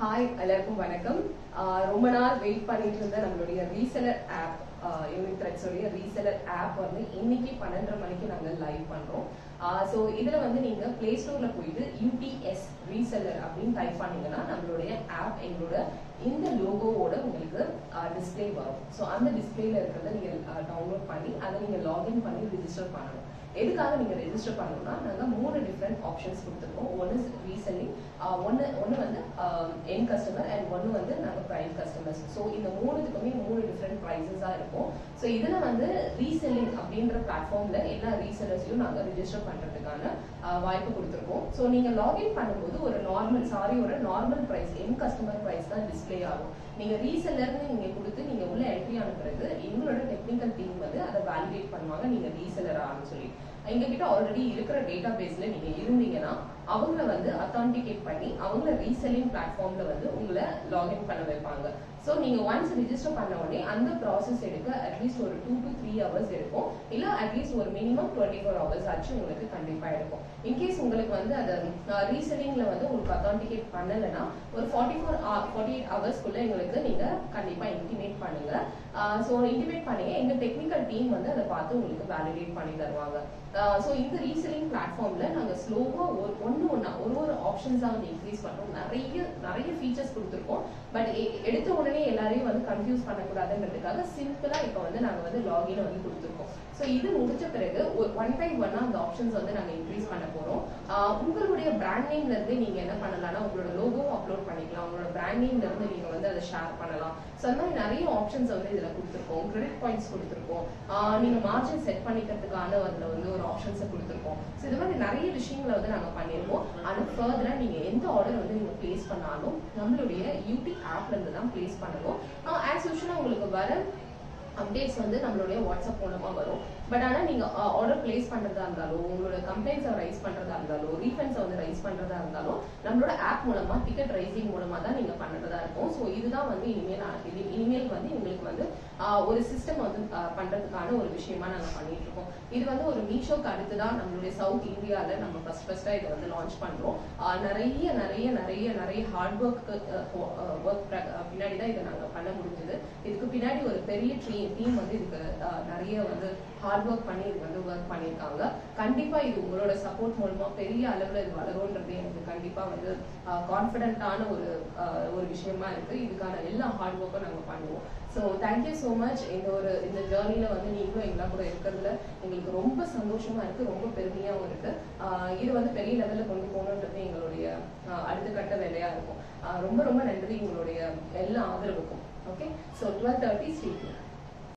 hi எல்லாருக்கும் வணக்கம் ஆஹ் ரொம்ப நாள் வெயிட் பண்ணிட்டு இருந்த நம்மளுடைய ரீசெலர் ஆப் யூனிட் த்ரெட்ஸோடைய ரீசெலர் ஆப் வந்து இன்னைக்கு பன்னெண்டரை மணிக்கு நாங்கள் லைவ் பண்றோம் ஸோ இதுல வந்து நீங்க பிளே ஸ்டோர்ல போயிட்டு யூடிஎஸ் ரீசெல்லர் அப்படின்னு டைப் பண்ணீங்கன்னா நம்மளுடைய ஆப் எங்களோட இந்த லோகோவோட உங்களுக்கு டிஸ்ப்ளே வரும் ஸோ அந்த டிஸ்பிளேல இருக்கிறத நீங்க டவுன்லோட் பண்ணி அதை நீங்க லாகின் பண்ணி ரிஜிஸ்டர் பண்ணணும் எதுக்காக நீங்க ரெஜிஸ்டர் பண்ணணும்னா நாங்க மூணு டிஃப்ரெண்ட் ஆப்ஷன்ஸ் கொடுத்துருக்கோம் ஒன்னு ரீசெல்லிங் ஒன்னு ஒன்னு வந்து என் கஸ்டமர் அண்ட் ஒன்னு வந்து நாங்க பிரைம் கஸ்டமர்ஸ் ஸோ இந்த மூணுத்துக்குமே மூணு டிஃப்ரெண்ட் ப்ரைஸஸா இருக்கும் ஸோ இதுல வந்து ரீசெல்லிங் அப்படின்ற பிளாட்ஃபார்ம்ல எல்லா ரீசெல்லர்ஸையும் நாங்க ரிஜிஸ்டர் பண்றதுக்கான ஆஹ், வாய்ப்பு கொடுத்துருக்கோம் ஸோ நீங்க லாகின் பண்ணும்போது ஒரு நார்மல் சாரி ஒரு நார்மல் ப்ரைஸ் என் கஸ்டமர் ப்ரைஸ் தான் டிஸ்ப்ளே ஆகும் நீங்க ரீசெல்லர்னு நீங்க கொடுத்து நீங்க உள்ள என்ட்ரி ஆன பிறகு எங்களோட டெக்னிக்கல் டீம் வந்து அதை வேலிடேட் பண்ணுவாங்க நீங்க ரீசெல்லர் ஆன்னு சொல்லி எங்க கிட்ட ஆல்ரெடி இருக்கிற டேட்டா பேஸ்ல நீங்க இருந்தீங்கன்னா அவங்கள வந்து அத்தான்டிகேட் பண்ணி அவங்கள ரீசெல்லிங் பிளாட்ஃபார்ம்ல வந்து உங்களை லாகின் பண்ண வைப்பாங்க ஸோ நீங்க ஒன்ஸ் ரிஜிஸ்டர் பண்ண உடனே அந்த ப்ராசஸ் எடுக்க அட்லீஸ்ட் ஒரு டூ டு த்ரீ ஹவர்ஸ் இருக்கும் இல்ல அட்லீஸ்ட் ஒரு மினிமம் டுவெண்ட்டி ஃபோர் ஹவர்ஸ் ஆச்சு உங்களுக்கு கண்டிப்பா எடுக்கும் இன்கேஸ் உங்களுக்கு வந்து அதை ரீசெல்லிங்ல வந்து உங்களுக்கு அத்தான்டிகேட் பண்ணலைன்னா ஒரு ஃபார்ட்டி ஃபோர் ஃபார்ட்டி எயிட் ஹவர்ஸ்க்குள்ள எங்களுக்கு நீங்க கண்டிப்பா இன்டிமேட் பண்ணுங்க ஸோ இன்டிமேட் பண்ணீங்க எங்க டெக்னிக்கல் டீம் வந்து அதை பார்த்து உங்களுக்கு வேலிடேட் பண்ணி தருவாங்க ஸோ இந்த ரீசெல்லிங் பிளாட்ஃபார்ம்ல நாங்க ஸ்லோவா ஒரு ஒன்று ஒன்றா ஒரு ஒரு ஆப்ஷன்ஸா வந்து இன்க்ரீஸ் பண்றோம் நிறைய நிறைய ஃபீச்சர்ஸ் கொடுத்துருக்கோம் பட் எடுத்த உடனே எல்லாரையும் வந்து கன்ஃபியூஸ் பண்ணக்கூடாதுன்றதுக்காக சிம்பிளா இப்போ வந்து நாங்க வந்து லாகின் வந்து கொடுத்துருக்கோம் ஸோ இது முடிச்ச பிறகு ஒரு ஒன் பை ஒன்னா அந்த ஆப்ஷன்ஸ் வந்து நாங்க இன்க்ரீஸ் பண்ண போறோம் ஆஹ் உங்களுடைய பிராண்ட் நேம்ல இருந்து நீங்க என்ன பண்ணலாம்னா உங்களோட லோகோ அப்லோட் பண்ணிக்கலாம் உங்களோட பிராண்ட் நேம்ல இருந்து நீங்க வந்து அதை ஷேர் பண்ணலாம் ஸோ அந்த மாதிரி நிறைய ஆப்ஷன்ஸ் வந்து இதுல கொடுத்துருக்கோம் கிரெடிட் பாயிண்ட்ஸ் கொடுத்துருக்கோம் ஆஹ் நீங்க மார்ஜின் செட் பண்ணிக்கிறதுக்கான அதுல வந்து ஒரு ஆப்ஷன்ஸை கொடுத்துருக்கோம் ஸோ இது மாதிரி நிறைய விஷயங்களை வந்து நாங்க பண்ணியிருக்கோம் அது ஃபர்தரா நீங்க எந்த ஆர்டர் வந்து நீங்க பிளேஸ் பண்ணாலும் நம்மளுடைய யூடி ஆப்ல இருந்து தான் பிளேஸ் பண்ணணும் ஆஸ் யூஷுவலா உங்களுக்கு வர அப்டேட்ஸ் வந்து நம்மளுடைய வாட்ஸ்அப் மூலமா வரும் பட் ஆனா நீங்க ஆர்டர் பிளேஸ் பண்றதா இருந்தாலும் உங்களோட கம்ப்ளைண்ட்ஸை ரைஸ் பண்றதா இருந்தாலும் ரீஃபண்ட்ஸை வந்து ரைஸ் பண்றதா இருந்தாலும் நம்மளோட ஆப் மூலமா டிக்கெட் ரைசிங் மூலமா தான் நீங்க பண்றதா இருக்கும் ஸோ இதுதான் வந்து இனிமேல் ஆ- இது இனிமேல் வந்து உங்களுக்கு வந்து ஆஹ், ஒரு சிஸ்டம் வந்து ஆஹ், பண்றதுக்கான ஒரு விஷயமா நாங்க பண்ணிட்டு இருக்கோம் இது வந்து ஒரு மீஷோக்கு அடுத்து தான் நம்மளுடைய சவுத் இந்தியால நம்ம ஃபர்ஸ்ட் ஃபர்ஸ்டா இதை வந்து லான்ச் பண்றோம் ஆஹ், நிறைய நிறைய நிறைய நிறைய ஹார்ட் ஒர்க் ஒர்க் பின்னாடி தான் இதை நாங்க பண்ண முடிஞ்சது இதுக்கு பின்னாடி ஒரு பெரிய டீம் வந்து இதுக்கு ஆஹ், நிறைய வந்து ஹார்ட் ஒர்க் பண்ணி இது வந்து ஒர்க் பண்ணியிருக்காங்க கண்டிப்பா இது உங்களோட சப்போர்ட் மூலமா பெரிய அளவுல இது வளரும்ன்றது எனக்கு கண்டிப்பா வந்து கான்பிடென்ட்டான ஒரு ஆஹ், ஒரு விஷயமா இருக்கு இதுக்கான எல்லா ஹார்ட் ஒர்க்கும் நாங்க பண்ணுவோம் ஸோ தேங்க்யூ ஸோ மச் இந்த ஒரு இந்த ஜேர்னில வந்து நீங்களும் எங்களா கூட இருக்கிறதுல எங்களுக்கு ரொம்ப சந்தோஷமா இருக்கு ரொம்ப பெருமையாவும் இருக்கு ஆஹ், இது வந்து பெரிய லெவல்ல கொண்டு போகணுன்றது எங்களுடைய ஆஹ், அடுத்த கட்ட வேலையா இருக்கும் ஆஹ், ரொம்ப ரொம்ப நன்றி உங்களுடைய எல்லா ஆதரவுக்கும் okay so twelve thirty Sri